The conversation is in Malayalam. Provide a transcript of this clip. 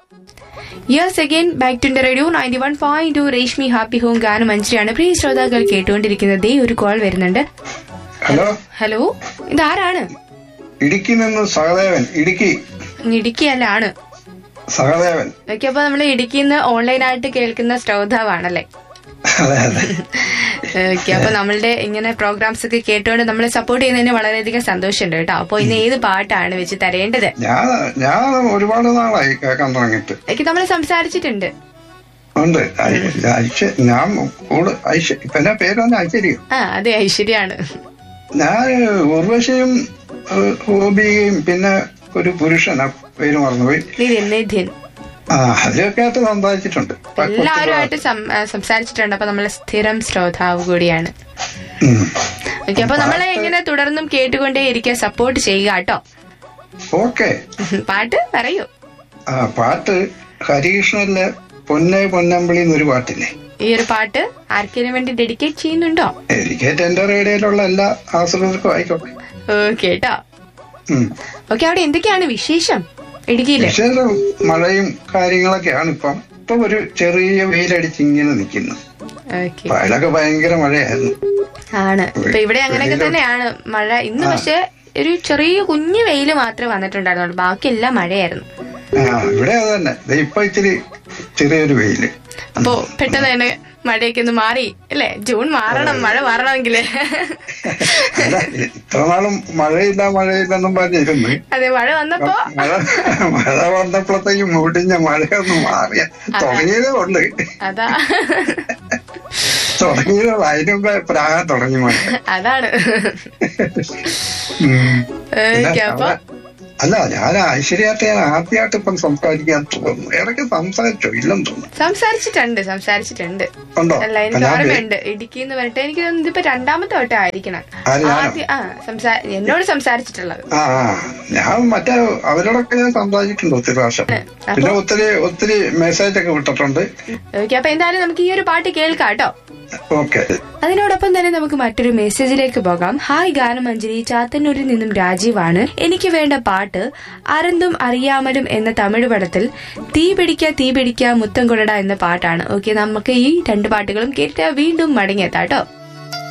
Yes again back to radio ninety one point two Reshmi happy home ഗാനം മഞ്ജരിയാണ് പ്രിയ ശ്രോതാക്കൾ കേട്ടുകൊണ്ടിരിക്കുന്നത് ദേ ഒരു കോൾ വരുന്നുണ്ട് ഹലോ ഹലോ ഇത് ആരാണ് ഇടുക്കി നിന്ന് സഹദേവൻ ഇടുക്കി ഇടുക്കി അല്ല ആണ് സഹദേവൻ ഓക്കെ അപ്പൊ നമ്മൾ ഇടുക്കിയിൽ നിന്ന് ഓൺലൈനായിട്ട് കേൾക്കുന്ന ശ്രോതാവാണല്ലേ അതെ അതെ ഓക്കെ അപ്പൊ നമ്മളുടെ ഇങ്ങനെ പ്രോഗ്രാംസ് ഒക്കെ കേട്ടുകൊണ്ട് നമ്മളെ സപ്പോർട്ട് ചെയ്യുന്നതിന് വളരെയധികം സന്തോഷമുണ്ട് കേട്ടോ അപ്പൊ ഇന്ന് ഏത് പാട്ടാണ് വെച്ച് തരേണ്ടത് ഞാൻ ഞാൻ ഒരുപാട് നാളായി കേൾക്കാൻ തുടങ്ങിയിട്ട് ഓക്കെ നമ്മൾ സംസാരിച്ചിട്ടുണ്ട് ഉണ്ട് ഐ- ഐശ്വ- ഞാൻ കൂടെ ഐശ്വ ഇപ്പൊ എന്റെ പേര് വന്ന ഐശ്വര്യം ആ അതെ ഐശ്വര്യാണ് ഞാൻ ഉർവശയും ഏഹ്, ഹോബിയും പിന്നെ ഒരു പുരുഷനാ പേര് മറന്നുപോയി നിതിൻ നിധിൻ ആ അതിലൊക്കെ ആയിട്ട് സംസാരിച്ചിട്ടുണ്ട് എല്ലാവരുമായിട്ട് സം- ആ, സംസാരിച്ചിട്ടുണ്ട് അപ്പൊ നമ്മളെ സ്ഥിരം ശ്രോതാവ് കൂടിയാണ് ഉം. ഓക്കെ അപ്പൊ നമ്മളെ ഇങ്ങനെ തുടർന്നും കേട്ടുകൊണ്ടേ ഇരിക്കാൻ സപ്പോർട്ട് ചെയ്യുക കേട്ടോ ഓക്കെ പാട്ട് പറയൂ ആ പാട്ട് ഹരികൃഷ്ണനിലെ പൊന്നെ പൊന്നമ്പിളി എന്നൊരു പാട്ടില്ലേ ഈ ഒരു പാട്ട് ആർക്കെങ്കിലും വേണ്ടി ഡെഡിക്കേറ്റ് ചെയ്യുന്നുണ്ടോ ഡെലിക്കേറ്റ് എന്റെ റേഡിയോയിലുള്ള എല്ലാ ആശ്രിതർക്കും ആയിക്കോട്ടെ ഓക്കെ കേട്ടോ ഉം. ഓക്കെ അവിടെ എന്തൊക്കെയാണ് വിശേഷം ഇടുക്കിയില് വിശേഷം മഴയും കാര്യങ്ങളൊക്കെയാണ് ഇപ്പം ഇപ്പൊ ഒരു ചെറിയ വെയിലടിച്ച് ഇങ്ങനെ നിൽക്കുന്നു ഓക്കെ പകലൊക്കെ ഭയങ്കര മഴയായിരുന്നു ആണ് ഇപ്പൊ ഇവിടെ അങ്ങനെയൊക്കെ തന്നെയാണ് മഴ ഇന്ന് പക്ഷെ ഒരു ചെറിയ കുഞ്ഞു വെയില് മാത്രമേ വന്നിട്ടുണ്ടായിരുന്നുള്ളൂ ബാക്കിയെല്ലാം മഴയായിരുന്നു ആ ഇവിടെ അത് തന്നെ ദേ ഇപ്പൊ ഇച്ചിരി ചെറിയൊരു വെയില് അപ്പോ പെട്ടെന്ന് തന്നെ മഴയൊക്കെ ഒന്ന് മാറി അല്ലേ ജൂൺ മാറണം മഴ മാറണമെങ്കില് അല്ല ഇത്ര നാളും മഴയില്ല മഴയില്ലെന്നും പറഞ്ഞിരുന്നു അതെ മഴ വന്നപ്പോ മഴ മഴ വന്നപ്പോഴത്തേക്കും മുടിഞ്ഞ മഴയൊന്ന് മാറിയ തുടങ്ങിയതേ ഉണ്ട് അതാ തുടങ്ങിയത് അതിനുമ്പേ പ്രാകാൻ തുടങ്ങി മഴ അതാണ് ഉം. ഓക്കെ അപ്പൊ അല്ല ഞാൻ ഐശ്വര്യമായിട്ട് ഞാൻ ആദ്യമായിട്ട് ഇപ്പം സംസാരിക്കാൻ തോന്നുന്നു ഇടയ്ക്ക് സംസാരിച്ചോ ഇല്ലെന്ന് തോന്നുന്നു സംസാരിച്ചിട്ടുണ്ട് സംസാരിച്ചിട്ടുണ്ട് ഉണ്ടോ അല്ല അപ്പൊ എനിക്ക് ഞാൻ ഓർമ്മയുണ്ട് ഇടുക്കി എന്ന് പറഞ്ഞിട്ട് എനിക്ക് തോന്നുന്നു ഇതിപ്പോ രണ്ടാമത്തെ വട്ടം ആയിരിക്കണം ആര് ഞാനോ? ആദ്യം ആ സംസാ എന്നോട് സംസാരിച്ചിട്ടുള്ളത് ആ ആ ഞാൻ മറ്റേ അവരോടൊക്കെ ഞാൻ സംസാരിച്ചിട്ടുണ്ട് ഒത്തിരി പ്രാവശ്യം പിന്നെ ഒത്തിരി ഒത്തിരി മെസ്സേജ് ഒക്കെ വിട്ടിട്ടുണ്ട് ഓക്കെ അപ്പൊ എന്തായാലും നമുക്ക് ഈ ഒരു പാട്ട് കേൾക്കാം കേട്ടോ ഓക്കെ അതിനോടൊപ്പം തന്നെ നമുക്ക് മറ്റൊരു മെസ്സേജിലേക്ക് പോകാം ഹായ് ഗാനമഞ്ജരി ചാത്തന്നൂരിൽ നിന്നും രാജീവാണ് എനിക്ക് വേണ്ട പാട്ട് അരന്തും അറിയാമലും എന്ന തമിഴ് പടത്തിൽ തീ പിടിക്ക തീ പിടിക്ക മുത്തം കൊള്ളട എന്ന പാട്ടാണ് ഓക്കെ നമുക്ക് ഈ രണ്ട് പാട്ടുകളും കേട്ട് വീണ്ടും മടങ്ങിയെത്താം കേട്ടോ